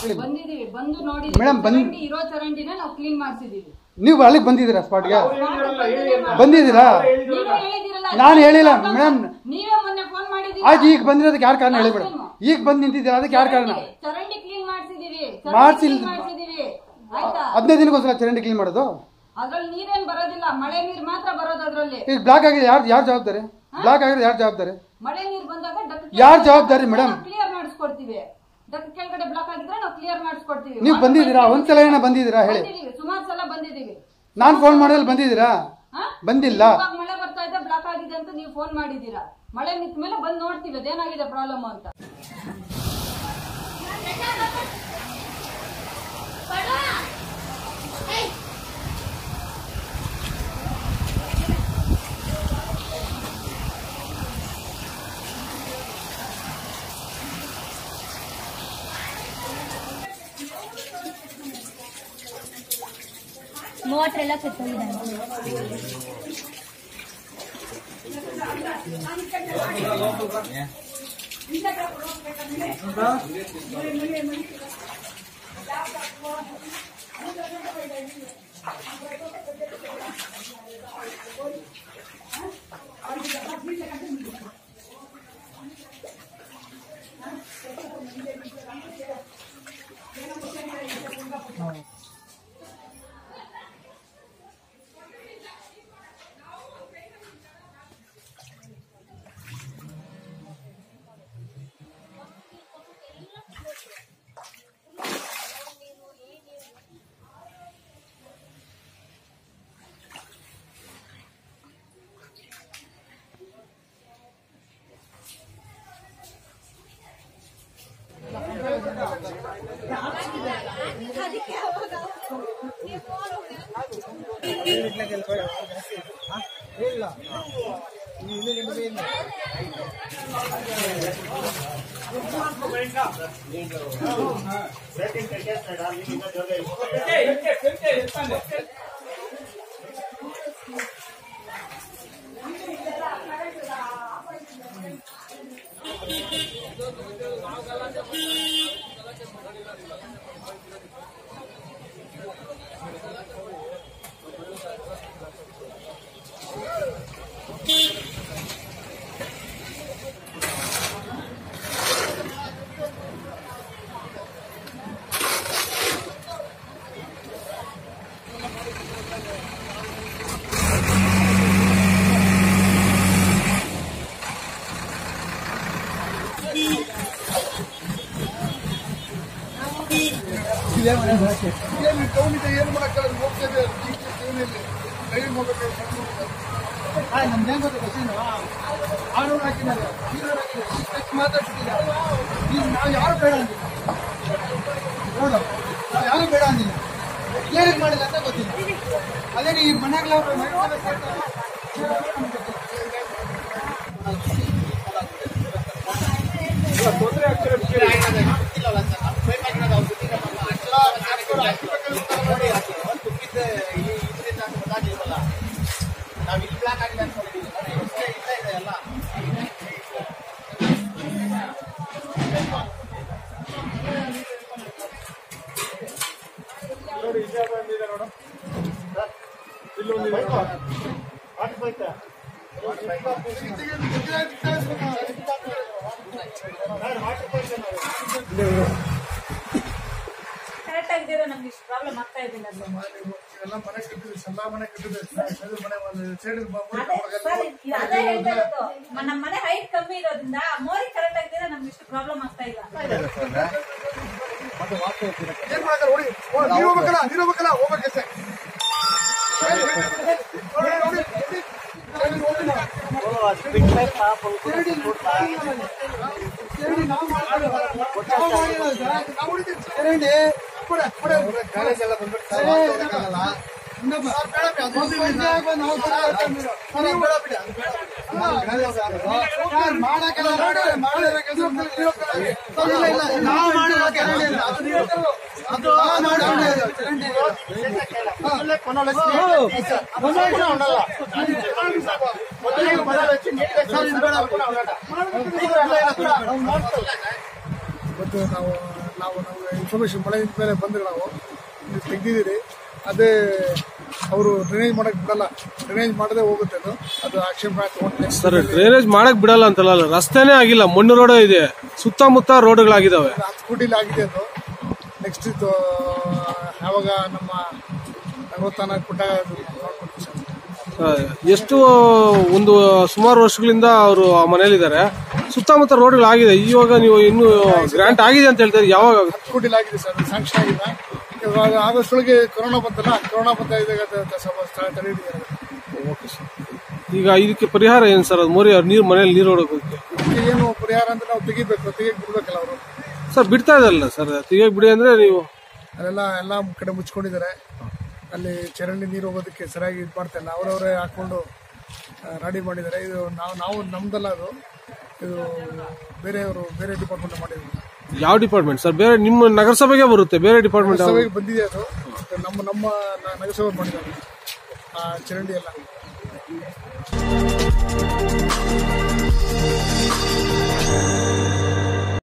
ಹೇಳಿ. ಬಂದಿದೀವಿ ಬಂದು ನೋಡಿದೀವಿ ಮೇಡಮ್, ಬಂದ್- ಚರಂಡಿ ಇರೋ ಚರಂಡಿನ ನಾವು ಕ್ಲೀನ್ ಮಾಡ್ಸಿದೀವಿ ನೀವು ಅಲ್ಲಿಗೆ ಬಂದಿದ್ದೀರಾ ಸ್ಪಾಟ್ಗೆ ಅವ್ರು ಹೇಳಿದ್ರಲ್ಲ, ಹೇಳಿ ಅಂತ. ಬಂದಿದ್ದೀರಾ ಅವ್ರು ಹೇಳಿದ್ರಲ್ಲ. ನೀವೇ ಹೇಳಿದಿರಲ್ಲ, ನಾನು ಹೇಳಿಲ್ಲ, problem ಮೇಡಮ್. ನೀವೇ ಮೊನ್ನೆ ಫೋನ್ ಮಾಡಿದೀವಿ ಆಯ್ತು ಈಗ ಬಂದಿರೋದಕ್ಕೆ ಯಾರು ಕಾರಣ ಹೇಳಿ ಮೇಡಮ್ ಈಗ ಬಂದು ನಿಂತಿದ್ದೀರಾ ಅದಕ್ಕೆ ಯಾರು ಕಾರಣ ಚರಂಡಿ ಕ್ಲೀನ್ ಮಾಡ್ಸಿದೀವಿ ಮಾಡ್ಸಿಲ್- ಮಾಡ್ಸಿದೀವಿ ಆಯ್ತಾ ಹದಿನೈದು ದಿನಕ್ಕೋಸ್ಕರ ಚರಂಡಿ ಕ್ಲೀನ್ ಮಾಡೋದು ಅದ್ರಲ್ಲಿ ನೀರೇನ್ ಬರೋದಿಲ್ಲ ಮಳೆ ನೀರ್ ಮಾತ್ರ ಬರೋದು ಅದ್ರಲ್ಲಿ ಈಗ ಬ್ಲಾಕ್ ಆಗಿದೆ ಯಾರು ಯಾರು ಜವಾಬ್ದಾರಿ ಬ್ಲಾಕ್ ಆಗಿದೆ ಯಾರು ಜವಾಬ್ದಾರಿ ಮಳೆ ನೀರ್ ಬಂದಾಗ ಡಕ್ ಯಾರ್ ಜವಾಬ್ದಾರಿ ಮೇಡಮ್? ಕ್ಲಿಯರ್ ಮಾಡಿಸ್ಕೊಡ್ತೀವಿ ಡಕ್ ಕೆಳಗಡೆ ಬ್ಲಾಕ್ ಆಗಿದ್ರೆ ನಾವು ಕ್ಲಿಯರ್ ಮಾಡಿಸ್ಕೊಡ್ತೀವಿ ನೀವು ಬಂದಿದ್ದೀರಾ ಒಂದ್ಸಲ ಏನೋ ಬಂದಿದ್ದೀರಾ ಹೇಳಿ ಬಂದಿದೀವಿ ಸುಮಾರು ಸಲ ಬಂದಿದೀವಿ ನಾನು ಫೋನ್ ಮಾಡಿದ್ರೆ ಬಂದಿದ್ದೀರಾ ಹಾ? ಬಂದಿಲ್ಲ ಇವಾಗ ಮಳೆ ಬರ್ತಾ ಇದೆ ಬ್ಲಾಕ್ ಆಗಿದೆ ಅಂತ ನೀವು ಫೋನ್ ಮಾಡಿದ್ದೀರಾ ಮಳೆ ನಿಂತ ಮೇಲೆ ಬಂದು ನೋಡ್ತೀವಿ ಅದೇನಾಗಿದೆ ಪ್ರಾಬ್ಲಮ್ ಅಂತ ಮೋಟ್ರ್ ಎಲ್ಲ ಕಿತ್ತೋಗಿದ್ದಾನೆ ಯಾರು ಬೇಡ ಅಂದಿಲ್ಲ ನೋಡು ನಾವು ಯಾರು ಬೇಡ ಅಂದಿಲ್ಲ ಏನಕ್ಕೆ ಮಾಡಿಲ್ಲ ಅಂತ ಗೊತ್ತಿಲ್ಲ ಅದೇ ಈ ಮನೆಗಳ ತೊಂದರೆ ಆಗ್ತಿರೋ ವಿಷಯ ನೋಡಿ ಇಲ್ಲಿ ಬಂದಿದೆ ನೋಡು ಇಲ್ಲೊಂದಿದೆ ಕರೆಕ್ಟ್ ಆಗಿದ್ರೆ ನಮ್ಗೆ ಇಷ್ಟು ಪ್ರಾಬ್ಲಮ್ ಆಗ್ತಾ ಇದ್ದಿಲ್ಲ ಸರ್ ಎಲ್ಲ ಮನೆ ಕಟ್ಟಿದ್ವಿ ಎಲ್ಲ ಮನೆ ಕಟ್ಟಿದ್ವಿ ಸೈಡ್ ಮನೆ ಒಂದು ಸೈಡ್ ಅದೇ ಸರ್ ಇದು ಅದೇ ಹೇಳ್ತಾ ಇರೋದು ಮ- ನಮ್ಮ ಮನೆ ಹೈಟ್ ಕಮ್ಮಿ ಇರೋದ್ರಿಂದ ಮೋರಿ ಕರೆಕ್ಟ್ ಆಗಿದ್ರೆ ನಮ್ಗೆ ಇಷ್ಟು ಪ್ರಾಬ್ಲಮ್ ಆಗ್ತಾ ಇಲ್ಲ ಏನ್ ಮಾಡ್ತಾರೆ ನೋಡಿ ಓ, ನೀವ್ ಹೋಗ್ಬೇಕಲ್ಲ ನೀವ್ ಹೋಗ್ಬೇಕಲ್ಲ ಹೋಗ್ಬೇಕು ಅಷ್ಟೇ. ನೋಡಿ, ನೋಡಿ, ನೋಡಿ. ಸೈಡ್ ಹೋಗಿಲ್ಲ. ನಾವು ಹೊಡಿತೀವಿ. ಚರಂಡಿ ಕೊಡೆ, ಕೊಡೆ. ಸರ್, ಬೇಡ ಬಿಡಿ, ಅದು ಒಂದು ಇಲ್ಲ. ನಾವು ಸರ್, ನೀವು ಬೇಡ ಬಿಡಿ, ಅದು ಬೇಡ ಬಿಡಿ. ಮಾಡಕ್ಕೆಲ್ಲ ಮಾಡಿರೋ ಕೆಲಸ ಇಲ್ಲ ಇಲ್ಲ ನಾವು ಮಾಡಿರೋ ಚರಂಡಿ ಇಲ್ಲ ಅದು ನೀವು ಅದು ನಾವು ಮಾಡಿರೋ ಚರಂಡಿ ಇಲ್ಲ. ಇವತ್ತು ನಾವು ನಾವು ನಮ್ಗೆ ಇನ್ಫಾರ್ಮೇಶನ್ ಮಳೆ ಮೇಲೆ ಬಂದ್ರೆ ನಾವು ನೀವು ತೆಗ್ದಿದ್ದೀರಿ ಅದೇ ಅವರು ಡ್ರೈನೇಜ್ ಮಾಡಕ್ ಬಿಡಲ್ಲ ಡ್ರೈನೇಜ್ ಮಾಡದೆ ಹೋಗುತ್ತೆ ಅದು ಅದು ಆಕ್ಷನ್ ಪ್ಲಾನ್ ತಗೊಂಡು next ಸರ್ ಡ್ರೈನೇಜ್ ಮಾಡಕ್ ಬಿಡಲ್ಲ ಅಂತಲ್ಲ ರಸ್ತೆನೇ ಆಗಿಲ್ಲ ಮಣ್ಣು ರೋಡ್ ಇದೆ ಸುತ್ತಮುತ್ತ ರೋಡ್ಗಳಾಗಿದಾವೆ ಹತ್ತು ಕೋಟಿಲಿ ಆಗಿದೆ ಅದು ನೆಕ್ಸ್ಟ್ ಇದು ಯಾವಾಗ ನಮ್ಮ ನಗರತಾನ ಕೊಟ್ಟಾಗ ಅದು ನೋಡ್ಕೊಡ್ತೀವಿ ಸರ್ ಸರ್, ಎಷ್ಟು ಒಂದು ಸುಮಾರು ವರ್ಷಗಳಿಂದ ಅವರು ಆ ಮನೇಲಿದ್ದಾರೆ ಸುತ್ತಮುತ್ತ ರೋಡ್ಗಳಾಗಿದೆ ಇವಾಗ ನೀವು ಇನ್ನು ಗ್ರಾಂಟ್ ಆಗಿದೆ ಅಂತ ಹೇಳ್ತಾರೆ ಯಾವಾಗ ಆಗುತ್ತೆ? ಹತ್ತು ಕೋಟಿಲಿ ಆಗಿದೆ ಸರ್ ಅದು ಸ್ಯಾಂಕ್ಷನ್ ಆಗಿಲ್ಲ ಇವಾಗ ಆಗಸ್ಟೊಳಗೆ ಕೊರೋನಾ ಬಂತಲ್ಲ ಕೊರೋನಾ ಬಂದ ಇದಾಗ ಅದು ತ- ಸ್ವಲ್ಪ ಸ್ಥಳ ತಡೆ ಹಿಡಿದಿದ್ದಾರೆ ಈಗ ಇದಕ್ಕೆ ಪರಿಹಾರ ಏನು ಸರ್ ಅದು ಮೋರಿ ನೀರು ಮನೇಲಿ ನೀರು ಹೊಡೋದಕ್ಕೆ ಇದಕ್ಕೆ ಏನು ಪರಿಹಾರ ಅಂದ್ರೆ ನಾವು ತೆಗಿಬೇಕು ತೆಗಿಯಕ್ ಬಿಡ್ಬೇಕಲ್ಲ ಅವರು ಸರ್ ಬಿಡ್ತಾ ಇದಲ್ಲ ಸರ್ ತೆಗಿಯಕ್ ಬಿಡಿ ಅಂದ್ರೆ ನೀವು ಅಲ್ಲೆಲ್ಲ ಎಲ್ಲ ಕಡೆ ಮುಚ್ಕೊಂಡಿದ್ದಾರೆ ಅಲ್ಲಿ ಚರಂಡಿ ನೀರು ಹೋಗೋದಕ್ಕೆ ಸರಿಯಾಗಿ ಇದು ಮಾಡ್ತಾ ಇಲ್ಲ ಅವರವರೇ ಹಾಕೊಂಡು ರೆಡಿ ಮಾಡಿದ್ದಾರೆ ಇದು ನಾವು ನಾವು ನಮ್ದಲ್ಲ ಅದು ಇದು ಬೇರೆಯವರು ಬೇರೆ ಡಿಪಾರ್ಟ್ಮೆಂಟ್ ಮಾಡಿದ್ರು ಯಾವ ಡಿಪಾರ್ಟ್ಮೆಂಟ್ ಸರ್ ಬೇರೆ ನಿಮ್ಮ ನಗರಸಭೆಗೆ ಬರುತ್ತೆ ಬೇರೆ ಡಿಪಾರ್ಟ್ಮೆಂಟ್ ಸಭೆಗೆ ಬಂದಿದೆ ಅದು ನಮ್ಮ ನಮ್ಮ ನ- ನಗರಸಭೆ ಮಾಡಿದ್ದಾರೆ ಆ ಚರಂಡಿ ಎಲ್ಲ